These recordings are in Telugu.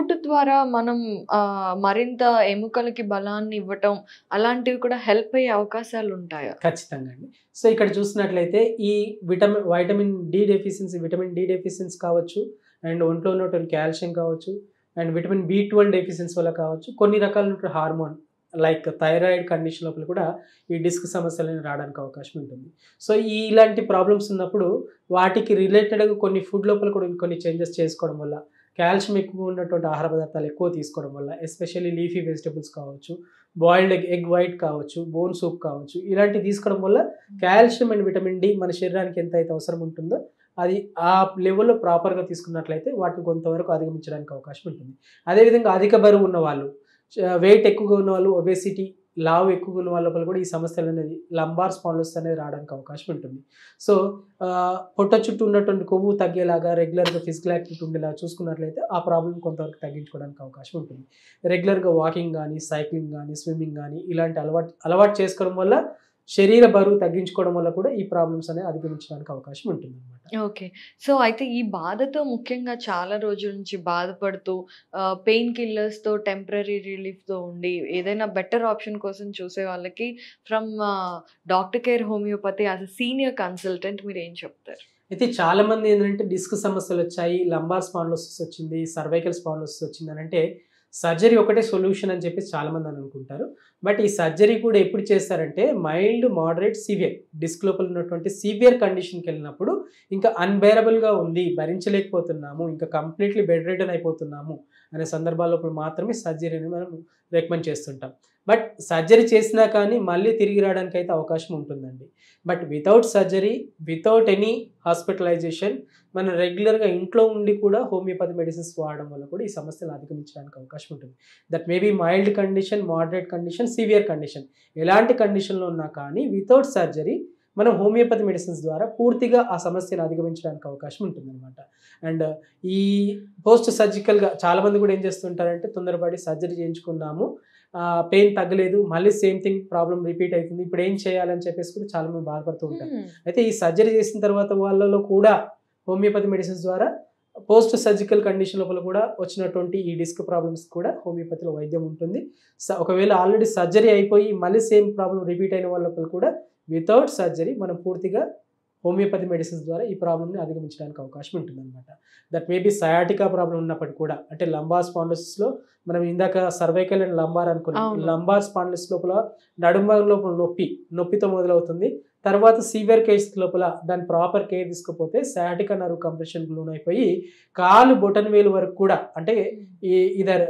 ఫుడ్ ద్వారా మనం ఆ, మరింత ఎముకలకి బలాన్ని ఇవ్వటం అలాంటివి కూడా హెల్ప్ అయ్యే అవకాశాలు ఉంటాయా ఖచ్చితంగా అండి సో ఇక్కడ చూసినట్లయితే ఈ vitamin vitamin D deficiency vitamin D deficiency కావచ్చు అండ్ ఒంట్లో ఉన్నటువంటి కాల్షియం కావచ్చు and vitamin B twelve deficiency వల్ల కావచ్చు కొన్ని రకాల హార్మోన్ లైక్ థైరాయిడ్ కండిషన్ లోపల కూడా ఈ డిస్క్ సమస్యలు అనేవి రావడానికి అవకాశం ఉంటుంది సో ఈ ఇలాంటి ప్రాబ్లమ్స్ ఉన్నప్పుడు వాటికి రిలేటెడ్గా కొన్ని ఫుడ్ లోపల కూడా కొన్ని చేంజెస్ చేసుకోవడం వల్ల కాల్షియం ఎక్కువ ఉన్నటువంటి ఆహార పదార్థాలు ఎక్కువ తీసుకోవడం వల్ల ఎస్పెషల్లీ లీఫీ వెజిటబుల్స్ కావచ్చు బాయిల్డ్ ఎగ్ ఎగ్ వైట్ కావచ్చు బోన్ సూప్ కావచ్చు ఇలాంటివి తీసుకోవడం వల్ల కాల్షియం అండ్ విటమిన్ డి మన శరీరానికి ఎంత అయితే అవసరం ఉంటుందో అది ఆ లెవెల్లో ప్రాపర్గా తీసుకున్నట్లయితే వాటిని కొంతవరకు అధిగమించడానికి అవకాశం ఉంటుంది అదేవిధంగా అధిక బరువు ఉన్న వాళ్ళు వెయిట్ ఎక్కువగా ఉన్న వాళ్ళు ఒబేసిటీ లావు ఎక్కువగా ఉన్న వాళ్ళ లోపల కూడా ఈ సమస్యలు అనేది లంబార్ స్పాండ్లోస్ అనేది రావడానికి అవకాశం ఉంటుంది సో ఆ, పొట్ట చుట్టూ ఉన్నటువంటి కొవ్వు తగ్గేలాగా రెగ్యులర్గా ఫిజికల్ యాక్టివిటీ ఉండేలా చూసుకున్నట్లయితే ఆ ప్రాబ్లం కొంతవరకు తగ్గించుకోవడానికి అవకాశం ఉంటుంది రెగ్యులర్గా వాకింగ్ కానీ సైక్లింగ్ కానీ స్విమ్మింగ్ కానీ ఇలాంటి అలవాటు అలవాటు చేసుకోవడం వల్ల శరీర బరువు తగ్గించుకోవడం వల్ల కూడా ఈ ప్రాబ్లమ్స్ అనేవి అధిగమించడానికి అవకాశం ఉంటుంది అనమాట ఓకే సో అయితే ఈ బాధతో ముఖ్యంగా చాలా రోజుల నుంచి బాధపడుతూ పెయిన్ కిల్లర్స్తో టెంపరీ రిలీఫ్తో ఉండి ఏదైనా బెటర్ ఆప్షన్ కోసం చూసే వాళ్ళకి from doctor care homeopathy as a senior consultant మీరు ఏం చెప్తారు అయితే చాలా మంది ఏంటంటే డిస్క్ సమస్యలు వచ్చాయి లంబార్ స్పాండ్లోసిస్ వచ్చింది సర్వైకల్ స్పాండ్లోసిస్ వచ్చింది అని అంటే సర్జరీ ఒకటే సొల్యూషన్ అని చెప్పి చాలా మంది అని అనుకుంటారు బట్ ఈ సర్జరీ కూడా ఎప్పుడు చేస్తారంటే మైల్డ్ మోడరేట్ సివియర్ డిస్క్ లోపల ఉన్నటువంటి సివియర్ కండిషన్కి వెళ్ళినప్పుడు ఇంకా అన్బేరబుల్గా ఉంది భరించలేకపోతున్నాము ఇంకా కంప్లీట్లీ బెడ్ రిటర్న్ అయిపోతున్నాము అనే సందర్భాల్లో మాత్రమే సర్జరీని మనం రికమెండ్ చేస్తుంటాం బట్ సర్జరీ చేసినా కానీ మళ్ళీ తిరిగి రావడానికి అయితే అవకాశం ఉంటుందండి but without surgery without any hospitalisation మనం రెగ్యులర్గా ఇంట్లో ఉండి కూడా హోమియోపతి మెడిసిన్స్ వాడడం వల్ల కూడా ఈ సమస్యలు అధిగమించడానికి అవకాశం ఉంటుంది that maybe mild condition moderate condition severe condition ఎలాంటి కండిషన్లో ఉన్నా కానీ వితౌట్ సర్జరీ మనం హోమియోపతి మెడిసిన్స్ ద్వారా పూర్తిగా ఆ సమస్యను అధిగమించడానికి అవకాశం ఉంటుందన్నమాట అండ్ ఈ పోస్ట్ సర్జికల్గా చాలామంది కూడా ఏం చేస్తుంటారంటే తొందరపడి సర్జరీ చేయించుకున్నాము పెయిన్ తగ్గలేదు మళ్ళీ సేమ్ థింగ్ ప్రాబ్లం రిపీట్ అవుతుంది ఇప్పుడు ఏం చేయాలని చెప్పేసి కూడా చాలామంది బాధపడుతూ ఉంటారు అయితే ఈ సర్జరీ చేసిన తర్వాత వాళ్ళలో కూడా హోమియోపతి మెడిసిన్స్ ద్వారా పోస్ట్ సర్జికల్ కండిషన్ లోపల కూడా వచ్చినటువంటి ఈ డిస్క్ ప్రాబ్లమ్స్ కూడా హోమియోపతిలో వైద్యం ఉంటుంది స- ఒకవేళ ఆల్రెడీ సర్జరీ అయిపోయి మళ్ళీ సేమ్ ప్రాబ్లం రిపీట్ అయిన వాళ్ళ లోపల కూడా వితౌట్ సర్జరీ మనం పూర్తిగా హోమియోపతి మెడిసిన్స్ ద్వారా ఈ ప్రాబ్లమ్ని అధిగమించడానికి అవకాశం ఉంటుంది అనమాట దట్ మేబీ సయాటికా ప్రాబ్లం ఉన్నప్పటికీ కూడా అంటే లంబార్ స్పాండసిస్లో మనం ఇందాక సర్వైకల్ అండ్ లంబార్ అనుకున్నాం అవును. లంబార్ స్పాండలిస్ లోపల నడుమ లోపల నొప్పి నొప్పితో మొదలవుతుంది తర్వాత సీవియర్ కేస్ లోపల దాని ప్రాపర్ కేర్ తీసుకపోతే సయాటికా నర్వ్ కంప్రెషన్ లోనైపోయి కాలు బొటన్ వేలు వరకు కూడా అంటే ఈ ఇదర్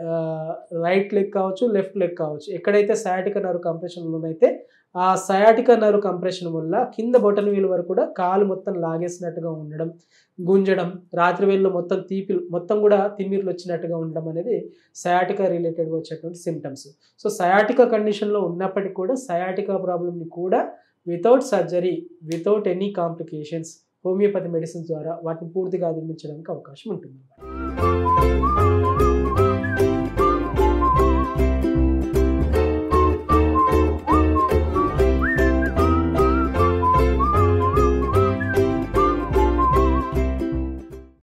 రైట్ లెగ్ కావచ్చు లెఫ్ట్ లెగ్ కావచ్చు ఎక్కడైతే సయాటిక నర్వ్ కంప్రెషన్ లోనైతే ఆ సయాటిక నర్వ్ కంప్రెషన్ వల్ల కింద బొటన్ వేలు వరకు కూడా కాలు మొత్తం లాగేసినట్టుగా ఉండడం గుంజడం రాత్రి వేళలో మొత్తం తీపి మొత్తం కూడా తిమ్మిర్లు వచ్చినట్టుగా ఉండడం అనేది సయాటికా రిలేటెడ్గా వచ్చేటువంటి సిమ్టమ్స్ సో సయాటికా కండిషన్లో ఉన్నప్పటికీ కూడా సయాటికా ప్రాబ్లమ్ని కూడా without surgery without any complications homeopathy medicines ద్వారా వాటిని పూర్తిగా అధిగమించడానికి అవకాశం ఉంటుంది